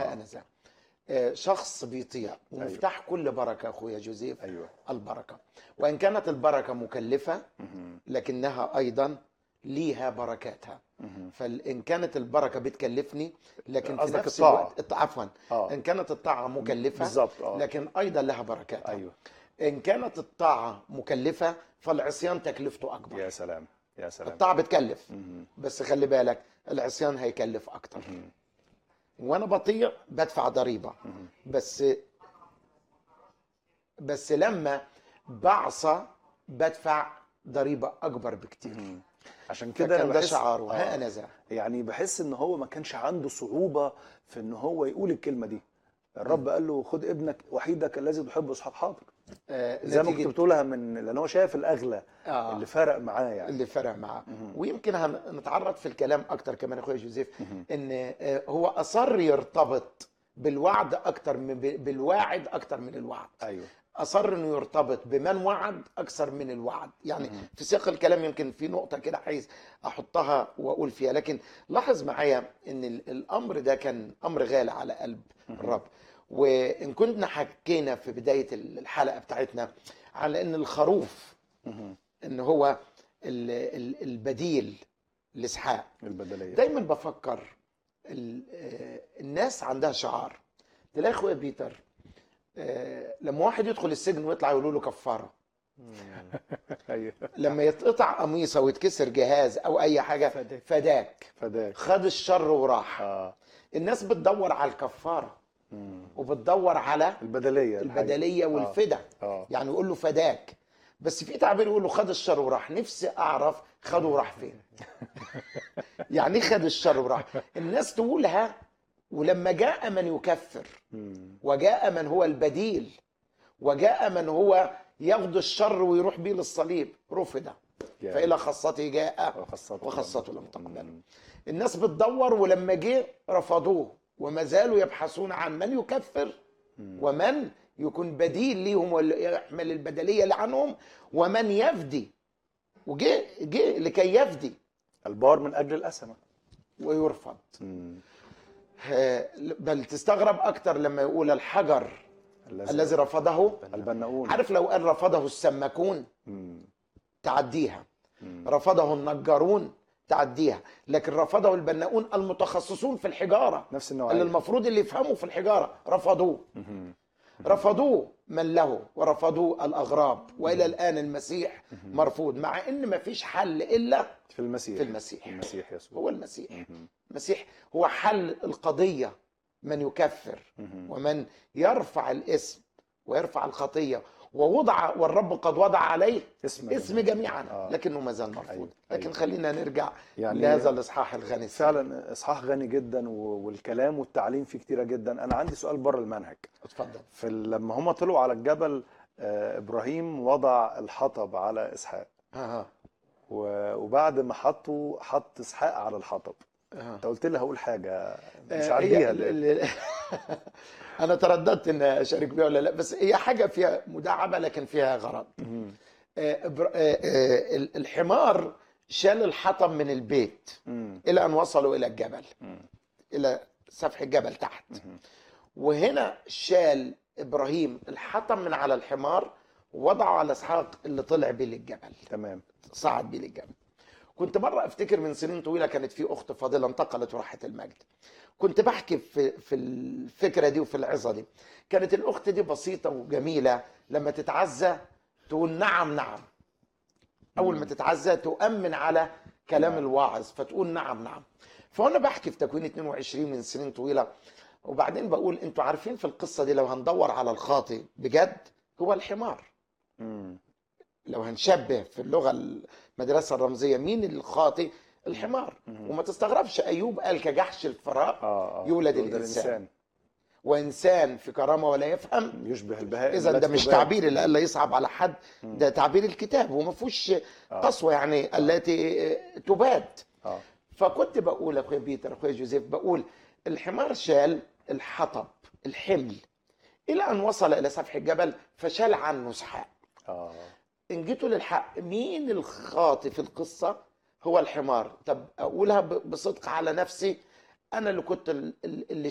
ها انا ذا آه، شخص بيطيع ومفتاح كل بركه اخويا جوزيف ايوه البركه وان كانت البركه مكلفه مهم. لكنها ايضا ليها بركاتها مهم. فان كانت البركه بتكلفني لكن في قصدك نفس الطاعة. الوقت الط- عفوا اه ان كانت الطاعه مكلفه بالظبط اه لكن ايضا لها بركاتها ايوه ان كانت الطاعه مكلفه فالعصيان تكلفته اكبر يا سلام يا سلام الطاعه بتكلف مهم. بس خلي بالك العصيان هيكلف اكتر مهم. وانا بطيع بدفع ضريبه مهم. بس بس لما بعصى بدفع ضريبه اكبر بكتير مهم. عشان كده فكان انا ده بحس شعاره ها آه. انا ذا يعني بحس ان هو ما كانش عنده صعوبه في ان هو يقول الكلمه دي الرب قال له خد ابنك وحيدك الذي تحبه اسحاق حاضر آه زي ما كنت نتيجة- بتقولها من لان هو شايف الاغلى آه اللي فرق معاه يعني اللي فرق معاه مهم. ويمكن هنتعرض في الكلام اكتر كمان اخويا جوزيف مهم. ان آه، هو اصر يرتبط بالوعد اكتر من بالواعد اكتر من الوعد ايوه اصر انه يرتبط بمن وعد اكثر من الوعد يعني مهم. في سياق الكلام يمكن في نقطه كده عايز احطها واقول فيها لكن لاحظ معايا ان ال- الامر ده كان امر غالي على قلب الرب وان كنا حكينا في بدايه الحلقه بتاعتنا على ان الخروف مهم. ان هو ال- ال- البديل لاسحاق البدليه دايما بفكر ال- آه، الناس عندها شعار تلاقي اخويا بيتر آه، لما واحد يدخل السجن ويطلع يقولوا له كفاره ايوه لما يتقطع قميصه ويتكسر جهاز او اي حاجه فداك. فداك فداك خد الشر وراح اه الناس بتدور على الكفاره مم. وبتدور على البدليه الحقيقة. البدليه والفدا اه يعني يقول له فداك بس في تعبير يقول له خد الشر وراح نفسي اعرف خده وراح فين يعني ايه خد الشر وراح الناس تقولها ولما جاء من يكفر مم. وجاء من هو البديل وجاء من هو ياخد الشر ويروح بيه للصليب رفض يا. فإلى خاصته جاء وخاصته وخاصته لم تقبله مم. الناس بتدور ولما جه رفضوه وما زالوا يبحثون عن من يكفر مم. ومن يكون بديل ليهم ويحمل البدليه اللي عنهم ومن يفدي وجه جه لكي يفدي البار من اجل الاسمه ويرفض مم. آه، بل تستغرب اكتر لما يقول الحجر الذي رفضه البناؤون عارف لو قال رفضه السماكون مم. تعديها مم. رفضه النجارون تعديها لكن رفضه البناؤون المتخصصون في الحجاره نفس اللي النوعيه المفروض اللي يفهموا في الحجاره رفضوه مهم. رفضوه من له ورفضوه الاغراب والى الان المسيح مرفوض مع ان ما فيش حل الا في المسيح في المسيح. المسيح يسوع هو المسيح مهم. المسيح هو حل القضيه من يكفر مهم. ومن يرفع الاسم ويرفع الخطيه ووضع والرب قد وضع عليه اسم اسم جميعا آه. لكنه ما زال مرفوض أيوة. لكن أيوة. خلينا نرجع يعني لهذا الاصحاح الغني فعلا اصحاح غني جدا و- والكلام والتعليم فيه كتيره جدا انا عندي سؤال بره المنهج اتفضل في ال- لما هم طلعوا على الجبل آه، ابراهيم وضع الحطب على اسحاق ها و- وبعد ما حطوا حط اسحاق على الحطب ها انت قلت لي هقول حاجه مش آه، عارفيها هي ليه. ال- ال- انا ترددت ان اشارك بيها ولا لا بس هي حاجه فيها مداعبه لكن فيها غرض مهم. آه، إبر- آه، آه، ال- الحمار شال الحطب من البيت مم. الى ان وصلوا الى الجبل مم. الى سفح الجبل تحت مهم. وهنا شال ابراهيم الحطب من على الحمار ووضعه على اسحاق اللي طلع بيه للجبل تمام صعد بيه للجبل كنت مره افتكر من سنين طويله كانت في اخت فاضله انتقلت وراحت المجد كنت بحكي في في الفكره دي وفي العظه دي كانت الاخت دي بسيطه وجميله لما تتعزى تقول نعم نعم اول ما تتعزى تؤمن على كلام نعم. الواعظ فتقول نعم نعم فانا بحكي في تكوين 22 من سنين طويله وبعدين بقول انتوا عارفين في القصه دي لو هندور على الخاطئ بجد هو الحمار مم. لو هنشبه في اللغه المدرسه الرمزيه مين الخاطئ الحمار مهم. وما تستغربش ايوب قال كجحش الفراء اه اه يولد الإنسان. وانسان في كرامه ولا يفهم يشبه البهائم اذا ده التي مش تبان. تعبير اللي قال لا يصعب على حد مم. ده تعبير الكتاب وما فيهوش آه. قسوه يعني التي تباد اه فكنت بقول اخويا بيتر اخويا جوزيف بقول الحمار شال الحطب الحمل الى ان وصل الى سفح الجبل فشال عنه اسحاق اه ان جيتوا للحق مين الخاطئ في القصه هو الحمار طب اقولها ب- بصدق على نفسي انا اللي كنت ال- ال- اللي